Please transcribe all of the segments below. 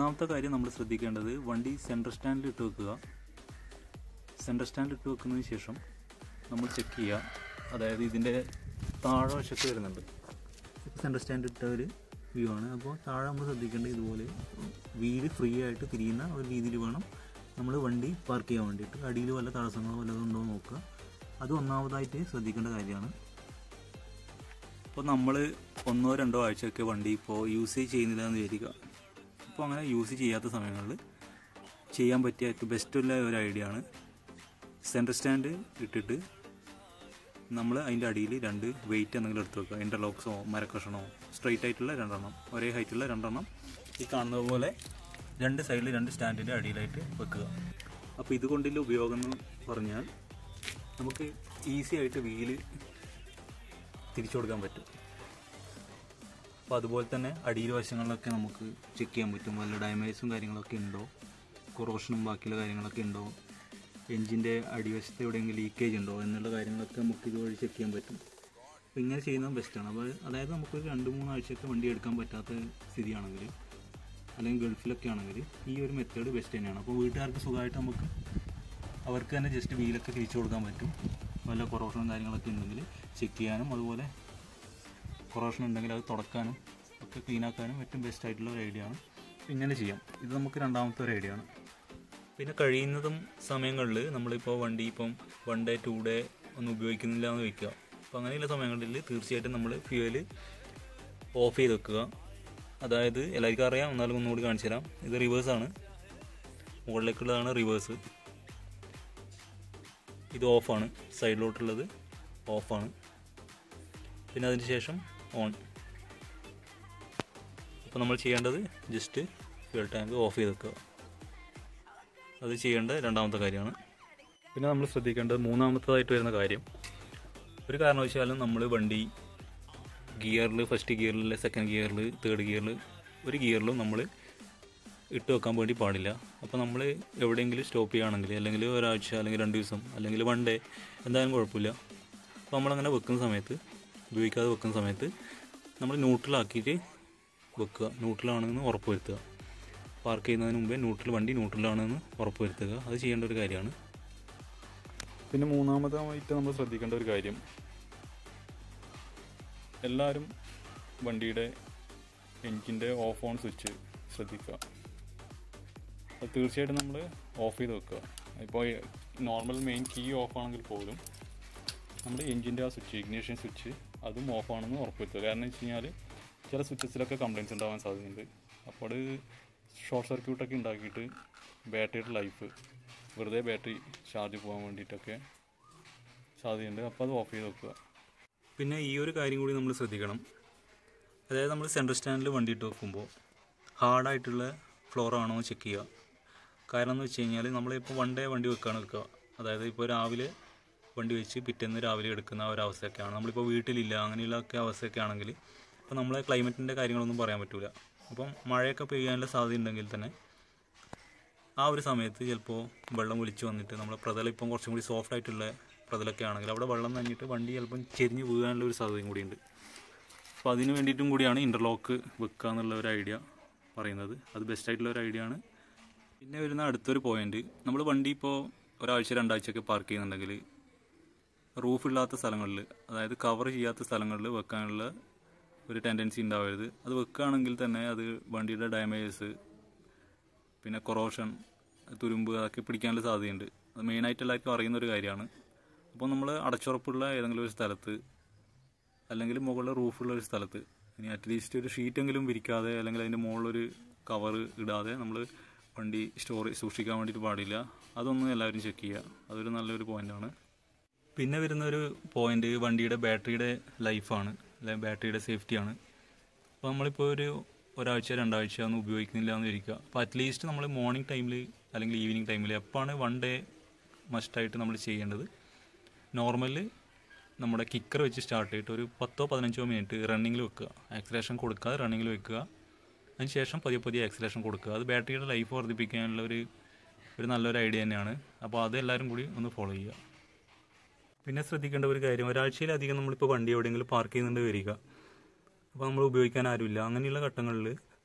ഒന്നാമത്തെ കാര്യം നമ്മൾ ശ്രദ്ധിക്കേണ്ടത് വണ്ടി സെൻട്രൽ സ്റ്റാൻഡിൽ ഇട്ട് വെക്കുക സെൻട്രൽ സ്റ്റാൻഡിൽ ഇട്ട് വെക്കുന്നതിന് ശേഷം നമ്മൾ ചെക്ക് ചെയ്യുക അതായത് ഇതിൻ്റെ താഴെ വശത്ത് വരുന്നുണ്ട് ഇപ്പോൾ സെൻട്രൽ സ്റ്റാൻഡ് ഇട്ട ഒരു വ്യൂ ആണ് അപ്പോൾ താഴെ നമ്മൾ ശ്രദ്ധിക്കേണ്ടത് ഇതുപോലെ വീല് ഫ്രീ ആയിട്ട് തിരിയുന്ന ഒരു രീതിയിൽ വേണം നമ്മൾ വണ്ടി പാർക്ക് ചെയ്യാൻ വേണ്ടിയിട്ട് അടിയിൽ വല്ല തടസ്സങ്ങളോ വല്ലതും ഉണ്ടോ എന്ന് നോക്കുക അത് ഒന്നാമതായിട്ട് ശ്രദ്ധിക്കേണ്ട കാര്യമാണ് ഇപ്പോൾ നമ്മൾ ഒന്നോ രണ്ടോ ആഴ്ചയൊക്കെ വണ്ടി ഇപ്പോൾ യൂസ് ചെയ്യുന്നില്ല എന്ന് വിചാരിക്കുക അപ്പോൾ അങ്ങനെ യൂസ് ചെയ്യാത്ത സമയങ്ങളിൽ ചെയ്യാൻ പറ്റിയ ഏറ്റവും ബെസ്റ്റുള്ള ഒരു ഐഡിയ ആണ് സെൻറ്റർ സ്റ്റാൻഡ് ഇട്ടിട്ട് നമ്മൾ അതിൻ്റെ അടിയിൽ രണ്ട് വെയിറ്റ് എന്തെങ്കിലും എടുത്ത് വെക്കുക ഇൻ്റർലോക്സോ മരക്കഷണോ സ്ട്രെയിറ്റ് ആയിട്ടുള്ള രണ്ടെണ്ണം ഒരേ ഹൈറ്റുള്ള രണ്ടെണ്ണം ഈ കാണുന്നത് പോലെ രണ്ട് സൈഡിൽ രണ്ട് സ്റ്റാൻഡിൻ്റെ അടിയിലായിട്ട് വെക്കുക അപ്പോൾ ഇതുകൊണ്ടുള്ള ഉപയോഗം എന്ന് പറഞ്ഞാൽ നമുക്ക് ഈസി ആയിട്ട് വീല് തിരിച്ചു കൊടുക്കാൻ പറ്റും അപ്പോൾ അതുപോലെ തന്നെ അടിയിൽ വശങ്ങളിലൊക്കെ നമുക്ക് ചെക്ക് ചെയ്യാൻ പറ്റും വല്ല ഡാമേജും കാര്യങ്ങളൊക്കെ ഉണ്ടോ കൊറോഷനും ബാക്കിയുള്ള കാര്യങ്ങളൊക്കെ ഉണ്ടോ എഞ്ചിൻ്റെ അടിവശത്ത് എവിടെയെങ്കിലും ലീക്കേജ് ഉണ്ടോ എന്നുള്ള കാര്യങ്ങളൊക്കെ നമുക്ക് ഇതുവഴി ചെക്ക് ചെയ്യാൻ പറ്റും അപ്പോൾ ഇങ്ങനെ ചെയ്യുന്നത് ബെസ്റ്റാണ് അപ്പോൾ അതായത് നമുക്ക് ഒരു രണ്ട് മൂന്ന് ആഴ്ചയൊക്കെ വണ്ടി എടുക്കാൻ പറ്റാത്ത സ്ഥിതിയാണെങ്കിൽ അല്ലെങ്കിൽ ഗൾഫിലൊക്കെ ആണെങ്കിൽ ഈ ഒരു മെത്തേഡ് ബെസ്റ്റ് തന്നെയാണ് അപ്പോൾ വീട്ടുകാർക്ക് സുഖമായിട്ട് നമുക്ക് അവർക്ക് തന്നെ ജസ്റ്റ് വീലൊക്കെ തിരിച്ചു കൊടുക്കാൻ പറ്റും വല്ല കൊറോഷനും കാര്യങ്ങളൊക്കെ ഉണ്ടെങ്കിൽ ചെക്ക് ചെയ്യാനും അതുപോലെ കൊറോഷൻ ഉണ്ടെങ്കിൽ അത് തുടക്കാനും ഒക്കെ ക്ലീനാക്കാനും ഏറ്റവും ബെസ്റ്റ് ആയിട്ടുള്ള ഒരു ഐഡിയ ആണ് ഇങ്ങനെ ചെയ്യാം ഇത് നമുക്ക് രണ്ടാമത്തെ ഒരു ഐഡിയ ആണ് പിന്നെ കഴിയുന്നതും സമയങ്ങളിൽ നമ്മളിപ്പോൾ വണ്ടി ഇപ്പം വൺ ഡേ ടു ഡേ ഒന്നും ഉപയോഗിക്കുന്നില്ല എന്ന് വയ്ക്കുക അപ്പോൾ അങ്ങനെയുള്ള സമയങ്ങളിൽ തീർച്ചയായിട്ടും നമ്മൾ ഫ്യൂവൽ ഓഫ് ചെയ്ത് വെക്കുക അതായത് എല്ലാവർക്കും അറിയാം എന്നാലും ഒന്നുകൂടി കാണിച്ചു തരാം ഇത് റിവേഴ്സാണ് മുകളിലേക്കുള്ളതാണ് റിവേഴ്സ് ഇത് ഓഫാണ് സൈഡിലോട്ടുള്ളത് ഓഫാണ് പിന്നെ അതിന് ശേഷം ഓൺ അപ്പോൾ നമ്മൾ ചെയ്യേണ്ടത് ജസ്റ്റ് ഫ്യൂൽ ടാങ്ക് ഓഫ് ചെയ്ത് വെക്കുക അത് ചെയ്യേണ്ട രണ്ടാമത്തെ കാര്യമാണ് പിന്നെ നമ്മൾ ശ്രദ്ധിക്കേണ്ടത് മൂന്നാമത്തതായിട്ട് വരുന്ന കാര്യം ഒരു കാരണവശാലും നമ്മൾ വണ്ടി ഗിയറിൽ ഫസ്റ്റ് ഗിയറിൽ സെക്കൻഡ് ഗിയറിൽ തേർഡ് ഗിയറിൽ ഒരു ഗിയറിലും നമ്മൾ ഇട്ട് വെക്കാൻ വേണ്ടി പാടില്ല അപ്പോൾ നമ്മൾ എവിടെയെങ്കിലും സ്റ്റോപ്പ് ചെയ്യുകയാണെങ്കിൽ അല്ലെങ്കിൽ ഒരാഴ്ച അല്ലെങ്കിൽ രണ്ട് ദിവസം അല്ലെങ്കിൽ വൺ ഡേ എന്തായാലും കുഴപ്പമില്ല അപ്പോൾ നമ്മളങ്ങനെ വെക്കുന്ന സമയത്ത് ഉപയോഗിക്കാതെ വെക്കുന്ന സമയത്ത് നമ്മൾ ന്യൂട്രലാക്കിയിട്ട് വെക്കുക ന്യൂട്രലാണെന്ന് ഉറപ്പ് വരുത്തുക പാർക്ക് ചെയ്യുന്നതിന് മുമ്പേ ന്യൂട്രൽ വണ്ടി ന്യൂട്രലാണെന്ന് ഉറപ്പ് വരുത്തുക അത് ചെയ്യേണ്ട ഒരു കാര്യമാണ് പിന്നെ മൂന്നാമതായിട്ട് നമ്മൾ ശ്രദ്ധിക്കേണ്ട ഒരു കാര്യം എല്ലാവരും വണ്ടിയുടെ എൻജിൻ്റെ ഓഫ് ഓൺ സ്വിച്ച് ശ്രദ്ധിക്കുക അത് തീർച്ചയായിട്ടും നമ്മൾ ഓഫ് ചെയ്ത് വെക്കുക ഇപ്പോൾ നോർമൽ മെയിൻ കീ ഓഫ് ആണെങ്കിൽ പോലും നമ്മൾ എൻജിൻ്റെ ആ സ്വിച്ച് ഇഗ്നീഷൻ സ്വിച്ച് അതും ഓഫ് ആണെന്ന് ഉറപ്പുവരുത്തുക കാരണം വെച്ച് കഴിഞ്ഞാൽ ചില സ്വിച്ചസിലൊക്കെ കംപ്ലയിൻസ് ഉണ്ടാവാൻ സാധ്യതയുണ്ട് അപ്പോൾ അത് ഷോർട്ട് സർക്യൂട്ടൊക്കെ ഉണ്ടാക്കിയിട്ട് ബാറ്ററിയുടെ ലൈഫ് വെറുതെ ബാറ്ററി ചാർജ് പോകാൻ വേണ്ടിയിട്ടൊക്കെ സാധ്യതയുണ്ട് അപ്പോൾ അത് ഓഫ് ചെയ്ത് വെക്കുക പിന്നെ ഈ ഒരു കാര്യം കൂടി നമ്മൾ ശ്രദ്ധിക്കണം അതായത് നമ്മൾ സെൻട്രൽ സ്റ്റാൻഡിൽ വണ്ടി ഇട്ട് വെക്കുമ്പോൾ ഹാർഡായിട്ടുള്ള ഫ്ലോർ ആണോ എന്ന് ചെക്ക് ചെയ്യുക കാരണം എന്ന് വെച്ച് കഴിഞ്ഞാൽ നമ്മളിപ്പോൾ വൺ ഡേ വണ്ടി വെക്കുകയാണ് വെക്കുക അതായത് ഇപ്പോൾ രാവിലെ വണ്ടി വെച്ച് പിറ്റേന്ന് രാവിലെ എടുക്കുന്ന ഒരു അവസ്ഥയൊക്കെയാണ് നമ്മളിപ്പോൾ വീട്ടിലില്ല അങ്ങനെയുള്ള ഒക്കെ അവസ്ഥയൊക്കെ ആണെങ്കിൽ അപ്പോൾ നമ്മളെ ക്ലൈമറ്റിൻ്റെ കാര്യങ്ങളൊന്നും പറയാൻ പറ്റില്ല അപ്പം മഴയൊക്കെ പെയ്യാനുള്ള സാധ്യത ഉണ്ടെങ്കിൽ തന്നെ ആ ഒരു സമയത്ത് ചിലപ്പോൾ വെള്ളം ഒലിച്ച് വന്നിട്ട് നമ്മളെ പ്രതലം ഇപ്പം കുറച്ചും കൂടി സോഫ്റ്റ് ആയിട്ടുള്ള പ്രതലൊക്കെ ആണെങ്കിൽ അവിടെ വെള്ളം നനഞ്ഞിട്ട് വണ്ടി ചിലപ്പം ചെരിഞ്ഞ് വീഴാനുള്ള ഒരു സാധ്യതയും കൂടിയുണ്ട് അപ്പോൾ അതിന് വേണ്ടിയിട്ടും കൂടിയാണ് ഇൻ്റർലോക്ക് വെക്കുക എന്നുള്ള ഒരു ഐഡിയ പറയുന്നത് അത് ബെസ്റ്റ് ആയിട്ടുള്ള ഒരു ഐഡിയ ആണ് പിന്നെ വരുന്ന അടുത്തൊരു പോയിന്റ് നമ്മൾ വണ്ടി ഇപ്പോൾ ഒരാഴ്ച രണ്ടാഴ്ചയൊക്കെ പാർക്ക് ചെയ്യുന്നുണ്ടെങ്കിൽ റൂഫില്ലാത്ത സ്ഥലങ്ങളിൽ അതായത് കവർ ചെയ്യാത്ത സ്ഥലങ്ങളിൽ വെക്കാനുള്ള ഒരു ടെൻഡൻസി ഉണ്ടാവരുത് അത് വെക്കുകയാണെങ്കിൽ തന്നെ അത് വണ്ടിയുടെ ഡാമേജസ് പിന്നെ കൊറോഷൻ തുരുമ്പ് അതൊക്കെ പിടിക്കാനുള്ള സാധ്യതയുണ്ട് അത് മെയിനായിട്ട് എല്ലാവർക്കും അറിയുന്ന ഒരു കാര്യമാണ് അപ്പോൾ നമ്മൾ അടച്ചുറപ്പുള്ള ഏതെങ്കിലും ഒരു സ്ഥലത്ത് അല്ലെങ്കിൽ മുകളിൽ റൂഫുള്ള ഒരു സ്ഥലത്ത് ഇനി അറ്റ്ലീസ്റ്റ് ഒരു ഷീറ്റെങ്കിലും വിരിക്കാതെ അല്ലെങ്കിൽ അതിൻ്റെ മുകളിലൊരു കവർ ഇടാതെ നമ്മൾ വണ്ടി സ്റ്റോർ സൂക്ഷിക്കാൻ വേണ്ടിയിട്ട് പാടില്ല അതൊന്നും എല്ലാവരും ചെക്ക് ചെയ്യുക അതൊരു നല്ലൊരു പോയിൻ്റാണ് പിന്നെ വരുന്ന ഒരു പോയിന്റ് വണ്ടിയുടെ ബാറ്ററിയുടെ ലൈഫാണ് അല്ലെങ്കിൽ ബാറ്ററിയുടെ സേഫ്റ്റിയാണ് അപ്പോൾ നമ്മളിപ്പോൾ ഒരു ഒരാഴ്ച രണ്ടാഴ്ച ഒന്നും ഉപയോഗിക്കുന്നില്ല എന്ന് ഇരിക്കുക അപ്പോൾ അറ്റ്ലീസ്റ്റ് നമ്മൾ മോർണിംഗ് ടൈമിൽ അല്ലെങ്കിൽ ഈവനിങ് ടൈമിൽ എപ്പോഴാണ് വൺ ഡേ മസ്റ്റായിട്ട് നമ്മൾ ചെയ്യേണ്ടത് നോർമല് നമ്മുടെ കിക്കർ വെച്ച് സ്റ്റാർട്ട് ചെയ്തിട്ട് ഒരു പത്തോ പതിനഞ്ചോ മിനിറ്റ് റണ്ണിങ്ങിൽ വെക്കുക ആക്സിലേഷൻ കൊടുക്കാതെ റണ്ണിങ്ങിൽ വെക്കുക അതിന് ശേഷം പതിയെ പതിയെ ആക്സിലേഷൻ കൊടുക്കുക അത് ബാറ്ററിയുടെ ലൈഫ് വർദ്ധിപ്പിക്കാനുള്ള ഒരു ഒരു നല്ലൊരു ഐഡിയ തന്നെയാണ് അപ്പോൾ അത് എല്ലാവരും കൂടി ഒന്ന് ഫോളോ ചെയ്യുക പിന്നെ ശ്രദ്ധിക്കേണ്ട ഒരു കാര്യം ഒരാഴ്ചയിലധികം നമ്മളിപ്പോൾ വണ്ടി എവിടെയെങ്കിലും പാർക്ക് ചെയ്യുന്നുണ്ട് വരിക അപ്പോൾ നമ്മൾ ഉപയോഗിക്കാൻ ആരുമില്ല അങ്ങനെയുള്ള ഘട്ടങ്ങളിൽ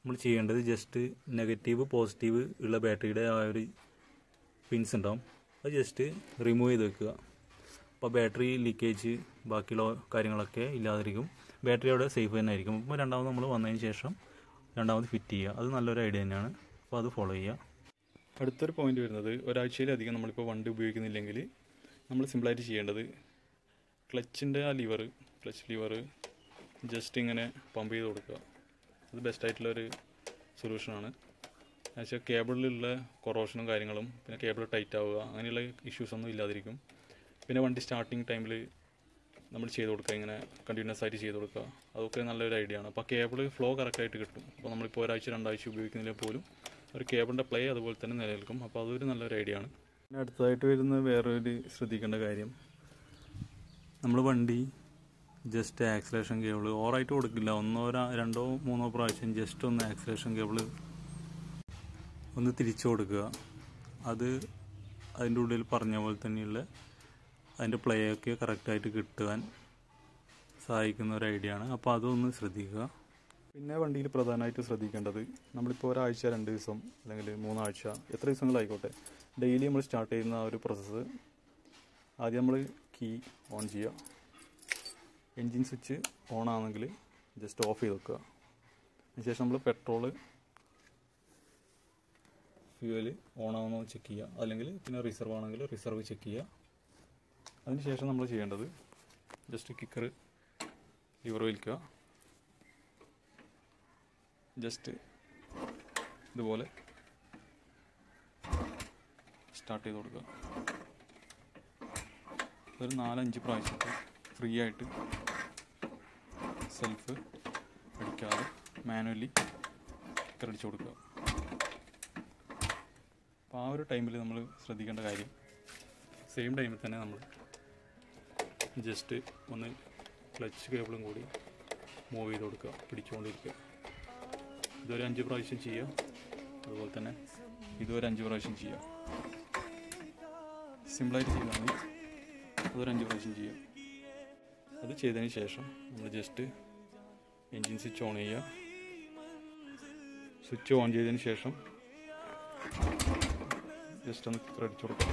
നമ്മൾ ചെയ്യേണ്ടത് ജസ്റ്റ് നെഗറ്റീവ് പോസിറ്റീവ് ഉള്ള ബാറ്ററിയുടെ ആ ഒരു പിൻസ് ഉണ്ടാവും അത് ജസ്റ്റ് റിമൂവ് ചെയ്ത് വെക്കുക അപ്പോൾ ബാറ്ററി ലീക്കേജ് ബാക്കിയുള്ള കാര്യങ്ങളൊക്കെ ഇല്ലാതിരിക്കും ബാറ്ററി അവിടെ സേഫ് തന്നെ ആയിരിക്കും അപ്പോൾ രണ്ടാമത് നമ്മൾ വന്നതിന് ശേഷം രണ്ടാമത് ഫിറ്റ് ചെയ്യുക അത് നല്ലൊരു ഐഡിയ തന്നെയാണ് അപ്പോൾ അത് ഫോളോ ചെയ്യുക അടുത്തൊരു പോയിന്റ് വരുന്നത് ഒരാഴ്ചയിലധികം നമ്മളിപ്പോൾ വണ്ടി ഉപയോഗിക്കുന്നില്ലെങ്കിൽ നമ്മൾ സിമ്പിളായിട്ട് ചെയ്യേണ്ടത് ക്ലച്ചിൻ്റെ ആ ലിവർ ക്ലച്ച് ലിവർ ജസ്റ്റ് ഇങ്ങനെ പമ്പ് ചെയ്ത് കൊടുക്കുക അത് ബെസ്റ്റായിട്ടുള്ളൊരു സൊല്യൂഷനാണ് എന്നുവെച്ചാൽ കേബിളിലുള്ള കൊറോഷനും കാര്യങ്ങളും പിന്നെ കേബിൾ ടൈറ്റ് ആവുക അങ്ങനെയുള്ള ഇഷ്യൂസ് ഒന്നും ഇല്ലാതിരിക്കും പിന്നെ വണ്ടി സ്റ്റാർട്ടിങ് ടൈമിൽ നമ്മൾ ചെയ്ത് കൊടുക്കുക ഇങ്ങനെ കണ്ടിന്യൂസ് ആയിട്ട് ചെയ്ത് കൊടുക്കുക അതൊക്കെ നല്ലൊരു ഐഡിയ ആണ് അപ്പോൾ കേബിൾ ഫ്ലോ കറക്റ്റായിട്ട് കിട്ടും അപ്പോൾ നമ്മളിപ്പോൾ ഒരാഴ്ച രണ്ടാഴ്ച ഉപയോഗിക്കുന്നില്ലെങ്കിൽ പോലും ഒരു കേബിളിൻ്റെ പ്ലേ അതുപോലെ തന്നെ നിലനിൽക്കും അപ്പോൾ അതൊരു നല്ലൊരു ഐഡിയ ആണ് പിന്നെ അടുത്തതായിട്ട് വരുന്ന വേറൊരു ശ്രദ്ധിക്കേണ്ട കാര്യം നമ്മൾ വണ്ടി ജസ്റ്റ് ആക്സലേഷൻ കേബിൾ ഓറായിട്ട് കൊടുക്കില്ല ഒന്നോ ര- രണ്ടോ മൂന്നോ പ്രാവശ്യം ജസ്റ്റ് ഒന്ന് ആക്സലേഷൻ കേബിൾ ഒന്ന് തിരിച്ചു കൊടുക്കുക അത് അതിൻ്റെ ഉള്ളിൽ പറഞ്ഞ പോലെ തന്നെയുള്ള അതിൻ്റെ പ്ലേ ഒക്കെ കറക്റ്റായിട്ട് കിട്ടുവാൻ സഹായിക്കുന്ന ഒരു ഐഡിയ ആണ് അപ്പോൾ അതൊന്ന് ശ്രദ്ധിക്കുക പിന്നെ വണ്ടിയിൽ പ്രധാനമായിട്ട് ശ്രദ്ധിക്കേണ്ടത് നമ്മളിപ്പോൾ ഒരാഴ്ച രണ്ട് ദിവസം അല്ലെങ്കിൽ മൂന്നാഴ്ച എത്ര ദിവസങ്ങളായിക്കോട്ടെ ഡെയിലി നമ്മൾ സ്റ്റാർട്ട് ചെയ്യുന്ന ആ ഒരു പ്രോസസ്സ് ആദ്യം നമ്മൾ കീ ഓൺ ചെയ്യുക എൻജിൻ സ്വിച്ച് ഓൺ ആണെങ്കിൽ ജസ്റ്റ് ഓഫ് ചെയ്ത് വെക്കുക അതിനുശേഷം നമ്മൾ പെട്രോള് ഫ്യൂവൽ ഓൺ ആവുന്നോ ചെക്ക് ചെയ്യുക അല്ലെങ്കിൽ പിന്നെ റിസർവ് ആണെങ്കിൽ റിസർവ് ചെക്ക് ചെയ്യുക അതിനുശേഷം നമ്മൾ ചെയ്യേണ്ടത് ജസ്റ്റ് കിക്കർ ലിവർ വലിക്കുക ജസ്റ്റ് ഇതുപോലെ സ്റ്റാർട്ട് ചെയ്ത് കൊടുക്കുക ഒരു നാലഞ്ച് പ്രാവശ്യത്തെ ഫ്രീ ആയിട്ട് സെൽഫ് അടിക്കാതെ മാനുവലി അടിച്ചു കൊടുക്കുക അപ്പോൾ ആ ഒരു ടൈമിൽ നമ്മൾ ശ്രദ്ധിക്കേണ്ട കാര്യം സെയിം ടൈമിൽ തന്നെ നമ്മൾ ജസ്റ്റ് ഒന്ന് ക്ലച്ച് കേബിളും കൂടി മൂവ് ചെയ്ത് കൊടുക്കുക പിടിച്ചുകൊണ്ടിരിക്കുക ഇതൊരു അഞ്ച് പ്രാവശ്യം ചെയ്യുക അതുപോലെ തന്നെ ഇതൊരു അഞ്ച് പ്രാവശ്യം ചെയ്യുക സിമ്പിളായിട്ട് ചെയ്താൽ മതി അതൊരു അഞ്ച് പ്രാവശ്യം ചെയ്യുക അത് ചെയ്തതിന് ശേഷം നമ്മൾ ജസ്റ്റ് എൻജിൻ സ്വിച്ച് ഓൺ ചെയ്യുക സ്വിച്ച് ഓൺ ചെയ്തതിന് ശേഷം ജസ്റ്റ് ഒന്ന് ക്രെഡിറ്റ് കൊടുക്കുക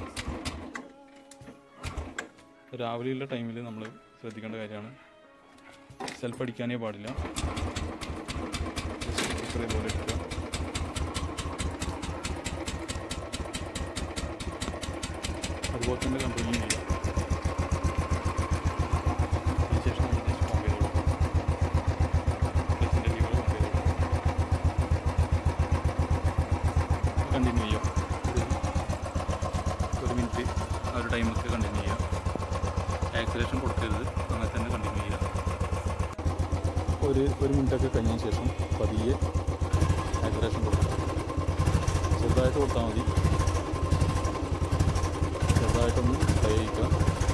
രാവിലെയുള്ള ടൈമിൽ നമ്മൾ ശ്രദ്ധിക്കേണ്ട കാര്യമാണ് സെൽഫ് അടിക്കാനേ പാടില്ല ജസ്റ്റ് സ്റ്റിക്കർ ഇതുപോലെ ഇടുക അതുപോലെ തന്നെ കണ്ടിന്യൂ ചെയ്യുക അതിനുശേഷം നമ്മൾ ജസ്റ്റ് പമ്പ് ചെയ്ത് കൊടുക്കുക ക്ലച്ചിൻ്റെ ലീവർ പമ്പ് ചെയ്ത് കൊടുക്കുക കണ്ടിന്യൂ ചെയ്യുക ഒരു ഒരു മിനിറ്റ് ആ ഒരു ടൈമൊക്കെ കണ്ടിന്യൂ ചെയ്യുക ആക്സിലേഷൻ കൊടുക്കരുത് അങ്ങനെ തന്നെ കണ്ടിന്യൂ ചെയ്യുക ഒരു ഒരു മിനിറ്റൊക്കെ കഴിഞ്ഞതിന് ശേഷം പതിയെ ആക്സിലേഷൻ കൊടുക്കുക ചെറുതായിട്ട് കൊടുത്താൽ മതി ചെറുതായിട്ടൊന്ന് ഫ്രൈ ചെയ്യിക്കുക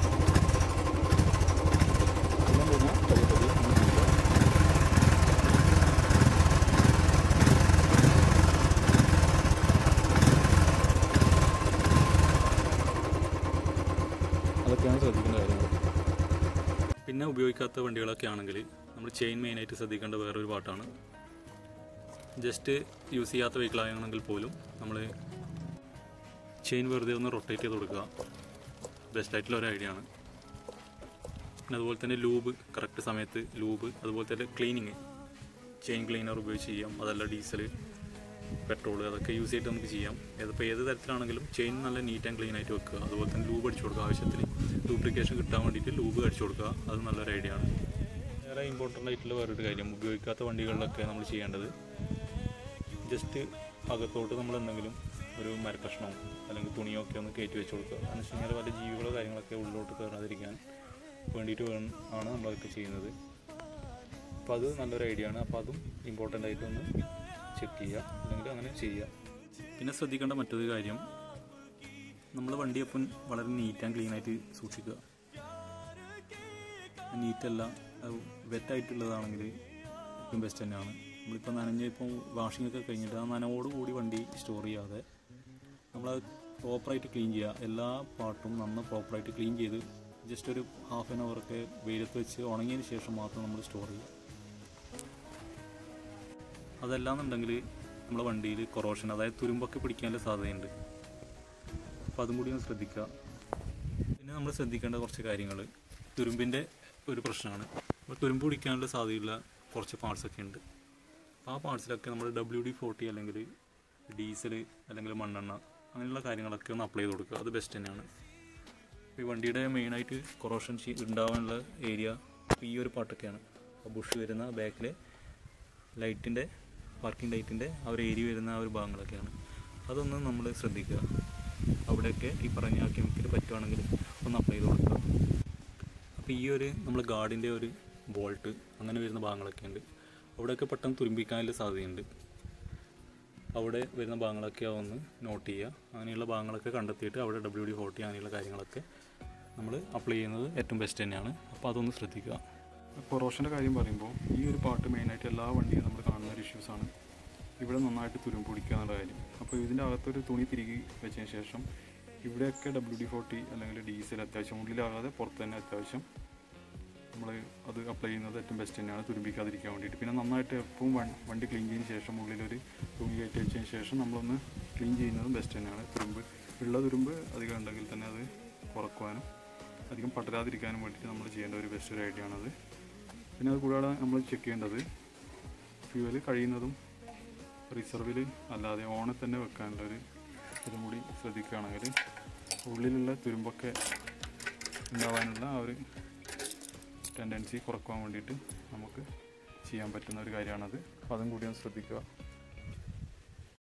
പിന്നെ കഴിഞ്ഞാൽ പതിയെ പതിയെ ഒന്ന് തിരിക്കുക അതൊക്കെയാണ് ശ്രദ്ധിക്കേണ്ട കാര്യങ്ങൾ പിന്നെ ഉപയോഗിക്കാത്ത വണ്ടികളൊക്കെ ആണെങ്കിൽ നമ്മൾ ചെയിൻ മെയിനായിട്ട് ശ്രദ്ധിക്കേണ്ട വേറൊരു പാട്ടാണ് ജസ്റ്റ് യൂസ് ചെയ്യാത്ത വെഹിക്കിളാണെങ്കിൽ പോലും നമ്മൾ ചെയിൻ വെറുതെ ഒന്ന് റൊട്ടേറ്റ് ചെയ്ത് കൊടുക്കുക ബെസ്റ്റ് ആയിട്ടുള്ള ഒരു ഐഡിയ ആണ് പിന്നെ അതുപോലെ തന്നെ ലൂബ് കറക്റ്റ് സമയത്ത് ലൂബ് അതുപോലെ തന്നെ ക്ലീനിങ് ചെയിൻ ക്ലീനർ ഉപയോഗിച്ച് ചെയ്യാം അതല്ല ഡീസൽ പെട്രോൾ അതൊക്കെ യൂസ് ചെയ്തിട്ട് നമുക്ക് ചെയ്യാം ഇതിപ്പോൾ ഏത് തരത്തിലാണെങ്കിലും ചെയിൻ നല്ല നീറ്റ് ആൻഡ് ക്ലീൻ ആയിട്ട് വെക്കുക അതുപോലെ തന്നെ ലൂബ് അടിച്ചു കൊടുക്കുക ആവശ്യത്തിന് ലൂബ്രിക്കേഷൻ കിട്ടാൻ വേണ്ടിയിട്ട് ലൂബ് അടിച്ചു കൊടുക്കുക അത് നല്ലൊരു ഐഡിയ ആണ് വേറെ ഇമ്പോർട്ടൻ്റ് ആയിട്ടുള്ള വേറൊരു കാര്യം ഉപയോഗിക്കാത്ത വണ്ടികളിലൊക്കെ നമ്മൾ ചെയ്യേണ്ടത് ജസ്റ്റ് അകത്തോട്ട് നമ്മൾ എന്തെങ്കിലും ഒരു മരക്കഷ്ണമോ അല്ലെങ്കിൽ തുണിയോ ഒക്കെ ഒന്ന് കയറ്റി വെച്ച് കൊടുക്കുക എന്ന് വെച്ച് കഴിഞ്ഞാൽ പല ജീവികളോ കാര്യങ്ങളൊക്കെ ഉള്ളിലോട്ട് കയറാതിരിക്കാൻ വേണ്ടിയിട്ട് വേണം ആണ് നമ്മളതൊക്കെ ചെയ്യുന്നത് അപ്പോൾ അത് നല്ലൊരു ഐഡിയ ആണ് അപ്പോൾ അതും ഇമ്പോർട്ടൻ്റ് ആയിട്ട് ഒന്ന് ചെക്ക് ചെയ്യുക അല്ലെങ്കിൽ അങ്ങനെ ചെയ്യുക പിന്നെ ശ്രദ്ധിക്കേണ്ട മറ്റൊരു കാര്യം നമ്മൾ വണ്ടി അപ്പം വളരെ നീറ്റ് ആൻഡ് ക്ലീൻ ആയിട്ട് സൂക്ഷിക്കുക നീറ്റല്ല വെറ്റായിട്ടുള്ളതാണെങ്കിൽ ഏറ്റവും ബെസ്റ്റ് തന്നെയാണ് നമ്മളിപ്പോൾ നനഞ്ഞ് ഇപ്പോൾ വാഷിംഗ് ഒക്കെ കഴിഞ്ഞിട്ട് ആ നനവോട് കൂടി വണ്ടി സ്റ്റോർ ചെയ്യാതെ നമ്മളത് പ്രോപ്പറായിട്ട് ക്ലീൻ ചെയ്യുക എല്ലാ പാർട്ടും നന്ന് പ്രോപ്പറായിട്ട് ക്ലീൻ ചെയ്ത് ജസ്റ്റ് ഒരു ഹാഫ് ആൻ അവറൊക്കെ വെയിലത്ത് വെച്ച് ഉണങ്ങിയതിന് ശേഷം മാത്രം നമ്മൾ സ്റ്റോർ ചെയ്യുക അതല്ലാന്നുണ്ടെങ്കിൽ നമ്മളെ വണ്ടിയിൽ കൊറോഷൻ അതായത് തുരുമ്പൊക്കെ പിടിക്കാനുള്ള സാധ്യതയുണ്ട് അപ്പോൾ അതും കൂടി ഒന്ന് ശ്രദ്ധിക്കുക പിന്നെ നമ്മൾ ശ്രദ്ധിക്കേണ്ട കുറച്ച് കാര്യങ്ങൾ തുരുമ്പിൻ്റെ ഒരു പ്രശ്നമാണ് അപ്പോൾ തുരുമ്പ് പിടിക്കാനുള്ള സാധ്യതയുള്ള കുറച്ച് പാർട്സൊക്കെ ഉണ്ട് അപ്പോൾ ആ പാർട്സിലൊക്കെ നമ്മൾ ഡബ്ല്യു ഡി ഫോർട്ടി അല്ലെങ്കിൽ ഡീസൽ അല്ലെങ്കിൽ മണ്ണെണ്ണ അങ്ങനെയുള്ള കാര്യങ്ങളൊക്കെ ഒന്ന് അപ്ലൈ ചെയ്ത് കൊടുക്കുക അത് ബെസ്റ്റ് തന്നെയാണ് ഈ വണ്ടിയുടെ മെയിനായിട്ട് കൊറോഷൻ ഉണ്ടാവാനുള്ള ഏരിയ ഈ ഒരു പാട്ടൊക്കെയാണ് അപ്പോൾ ബുഷ് വരുന്ന ബാക്കിലെ ലൈറ്റിൻ്റെ പാർക്കിംഗ് ലൈറ്റിൻ്റെ ആ ഒരു ഏരിയ വരുന്ന ആ ഒരു ഭാഗങ്ങളൊക്കെയാണ് അതൊന്ന് നമ്മൾ ശ്രദ്ധിക്കുക അവിടെയൊക്കെ ഈ പറഞ്ഞ ആ കെമിക്കൽ പറ്റുവാണെങ്കിൽ ഒന്ന് അപ്ലൈ ചെയ്ത് കൊടുക്കുക അപ്പോൾ ഈ ഒരു നമ്മൾ ഗാർഡിൻ്റെ ഒരു ബോൾട്ട് അങ്ങനെ വരുന്ന ഭാഗങ്ങളൊക്കെ ഉണ്ട് അവിടെയൊക്കെ പെട്ടെന്ന് തുരുമ്പിക്കാനുള്ള സാധ്യതയുണ്ട് അവിടെ വരുന്ന ഭാഗങ്ങളൊക്കെ ഒന്ന് നോട്ട് ചെയ്യുക അങ്ങനെയുള്ള ഭാഗങ്ങളൊക്കെ കണ്ടെത്തിയിട്ട് അവിടെ ഡബ്ല്യു ഡി ഫോർട്ടി അങ്ങനെയുള്ള കാര്യങ്ങളൊക്കെ നമ്മൾ അപ്ലൈ ചെയ്യുന്നത് ഏറ്റവും ബെസ്റ്റ് തന്നെയാണ് അപ്പോൾ അതൊന്ന് ശ്രദ്ധിക്കുക കൊറോഷൻ്റെ കാര്യം പറയുമ്പോൾ ഈ ഒരു പാട്ട് മെയിനായിട്ട് എല്ലാ വണ്ടിയും നമ്മൾ കാണുന്ന ഒരു ഇഷ്യൂസാണ് ഇവിടെ നന്നായിട്ട് തുരുമ്പ് പിടിക്കുക എന്നുള്ള കാര്യം അപ്പോൾ ഇതിൻ്റെ അകത്തൊരു തുണി തിരികെ വെച്ചതിന് ശേഷം ഇവിടെയൊക്കെ ഡബ്ല്യു ഡി ഫോർട്ടി അല്ലെങ്കിൽ ഡീസൽ അത്യാവശ്യം ഉള്ളിലാകാതെ പുറത്ത് തന്നെ അത്യാവശ്യം നമ്മൾ അത് അപ്ലൈ ചെയ്യുന്നത് ഏറ്റവും ബെസ്റ്റ് തന്നെയാണ് തുരുമ്പിക്കാതിരിക്കാൻ വേണ്ടിയിട്ട് പിന്നെ നന്നായിട്ട് എപ്പോഴും വൺ- വണ്ടി ക്ലീൻ ചെയ്തതിന് ശേഷം ഉള്ളിലൊരു തുണി കയറ്റി വെച്ചതിന് ശേഷം നമ്മളൊന്ന് ക്ലീൻ ചെയ്യുന്നതും ബെസ്റ്റ് തന്നെയാണ് തുരുമ്പ് ഉള്ള തുരുമ്പ് അധികം ഉണ്ടെങ്കിൽ തന്നെ അത് കുറക്കുവാനും അധികം പടരാതിരിക്കാനും വേണ്ടിയിട്ട് നമ്മൾ ചെയ്യേണ്ട ഒരു ബെസ്റ്റ് ഒരു ഐഡിയ ആണത് പിന്നെ അത് കൂടാതെ നമ്മൾ ചെക്ക് ചെയ്യേണ്ടത് ഫ്യൂവൽ കഴിയുന്നതും റിസർവിൽ അല്ലാതെ ഓണിൽ തന്നെ വെക്കാനുള്ള ഒരു ഇതും കൂടി ശ്രദ്ധിക്കുകയാണെങ്കിൽ ഉള്ളിലുള്ള തുരുമ്പൊക്കെ ഉണ്ടാവാനുള്ള ആ ഒരു ടെൻഡൻസി കുറക്കുവാൻ വേണ്ടിയിട്ട് നമുക്ക് ചെയ്യാൻ പറ്റുന്ന ഒരു കാര്യമാണത് അപ്പോൾ അതും കൂടി ഒന്ന് ശ്രദ്ധിക്കുക